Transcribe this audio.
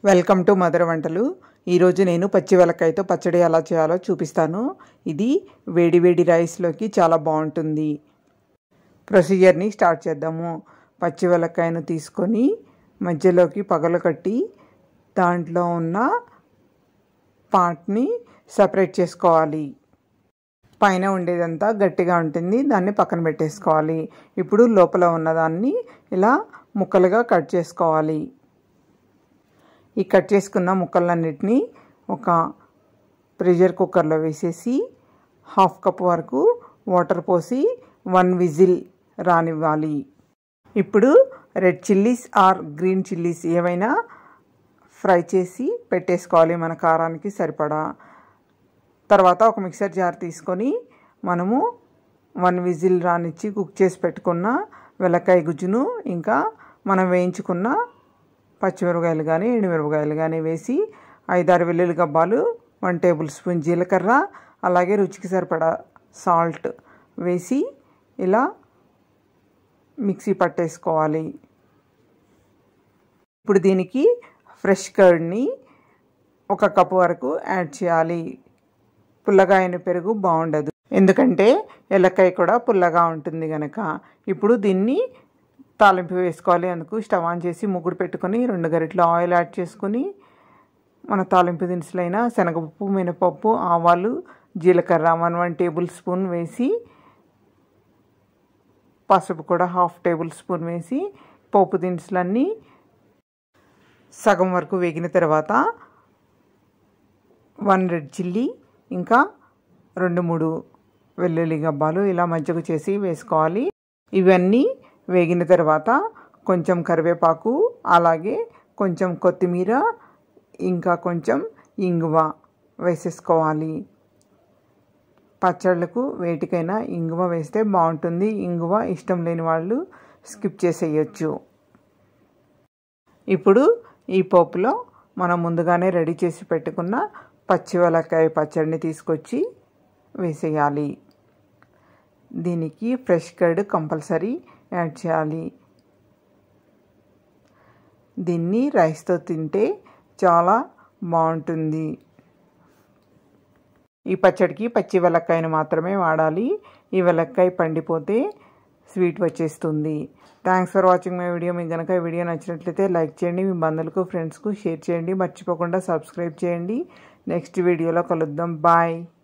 welcome to మధుర వంటలు ఈరోజు నేను పచ్చి వెలక్కాయతో పచ్చడి ఎలా చేయాలో చూపిస్తాను ఇది వేడి వేడి రైస్లోకి చాలా బాగుంటుంది ప్రొసీజర్ని స్టార్ట్ చేద్దాము పచ్చి వెలక్కాయను తీసుకొని మధ్యలోకి పగలు కట్టి దాంట్లో ఉన్న పార్ట్ని సపరేట్ చేసుకోవాలి పైన ఉండేదంతా గట్టిగా ఉంటుంది దాన్ని పక్కన పెట్టేసుకోవాలి ఇప్పుడు లోపల ఉన్నదాన్ని ఇలా ముక్కలుగా కట్ చేసుకోవాలి ఈ కట్ చేసుకున్న ముక్కలన్నిటినీ ఒక ప్రెషర్ కుక్కర్లో వేసేసి హాఫ్ కప్ వరకు వాటర్ పోసి వన్ విజిల్ రానివ్వాలి ఇప్పుడు red chillies or green chillies ఏవైనా ఫ్రై చేసి పెట్టేసుకోవాలి మన కారానికి సరిపడా తర్వాత ఒక మిక్సర్ జార్ తీసుకొని మనము వన్ విజిల్ రానిచ్చి కుక్ చేసి పెట్టుకున్న వెలక్కాయ గుజ్జును ఇంకా మనం వేయించుకున్న పచ్చిమిరపకాయలు కానీ ఎండుమిరపకాయలు కానీ వేసి ఐదారు వెల్లుల్లి గబ్బాలు వన్ టేబుల్ స్పూన్ జీలకర్ర అలాగే రుచికి సరిపడా సాల్ట్ వేసి ఇలా మిక్సీ పట్టేసుకోవాలి ఇప్పుడు దీనికి ఫ్రెష్ కర్డ్ని ఒక కప్పు వరకు యాడ్ చేయాలి పుల్లగా అయిన పెరుగు బాగుండదు ఎందుకంటే ఎలక్కాయ కూడా పుల్లగా ఉంటుంది కనుక ఇప్పుడు దీన్ని తాలింపు వేసుకోవాలి అందుకు స్టవ్ ఆన్ చేసి ముగ్గురు పెట్టుకొని రెండు గరిటలు ఆయిల్ యాడ్ చేసుకొని మన తాలింపు దినుసులైన శనగపప్పు మినపప్పు ఆవాలు జీలకర్ర వన్ వన్ టేబుల్ స్పూన్ వేసి పసుపు కూడా హాఫ్ టేబుల్ స్పూన్ వేసి పోపు దినుసులన్నీ సగం వరకు వేగిన తర్వాత వన్ రెడ్ చిల్లీ ఇంకా రెండు మూడు వెల్లుల్లి గబ్బాలు ఇలా మజ్జిగ చేసి వేసుకోవాలి ఇవన్నీ వేగిన తర్వాత కొంచెం కరివేపాకు అలాగే కొంచెం కొత్తిమీర ఇంకా కొంచెం ఇంగువ వేసేసుకోవాలి పచ్చళ్ళకు వేటికైనా ఇంగువ వేస్తే బాగుంటుంది ఇంగువ ఇష్టం లేని వాళ్ళు స్కిప్ చేసేయచ్చు ఇప్పుడు ఈ పోపులో మనం ముందుగానే రెడీ చేసి పెట్టుకున్న పచ్చివలకాయ పచ్చడిని తీసుకొచ్చి వేసేయాలి దీనికి ఫ్రెష్ కర్డ్ కంపల్సరీ యాడ్ చేయాలి దీన్ని రైస్తో తింటే చాలా బాగుంటుంది ఈ పచ్చడికి పచ్చి వెలక్కాయను మాత్రమే వాడాలి ఈ వెలక్కాయ పండిపోతే స్వీట్ వచ్చేస్తుంది thanks for watching my video మీకు కనుక ఈ వీడియో నచ్చినట్లయితే లైక్ చేయండి మీ బంధువులకు ఫ్రెండ్స్కు షేర్ చేయండి మర్చిపోకుండా సబ్స్క్రైబ్ చేయండి నెక్స్ట్ వీడియోలో కలుద్దాం బాయ్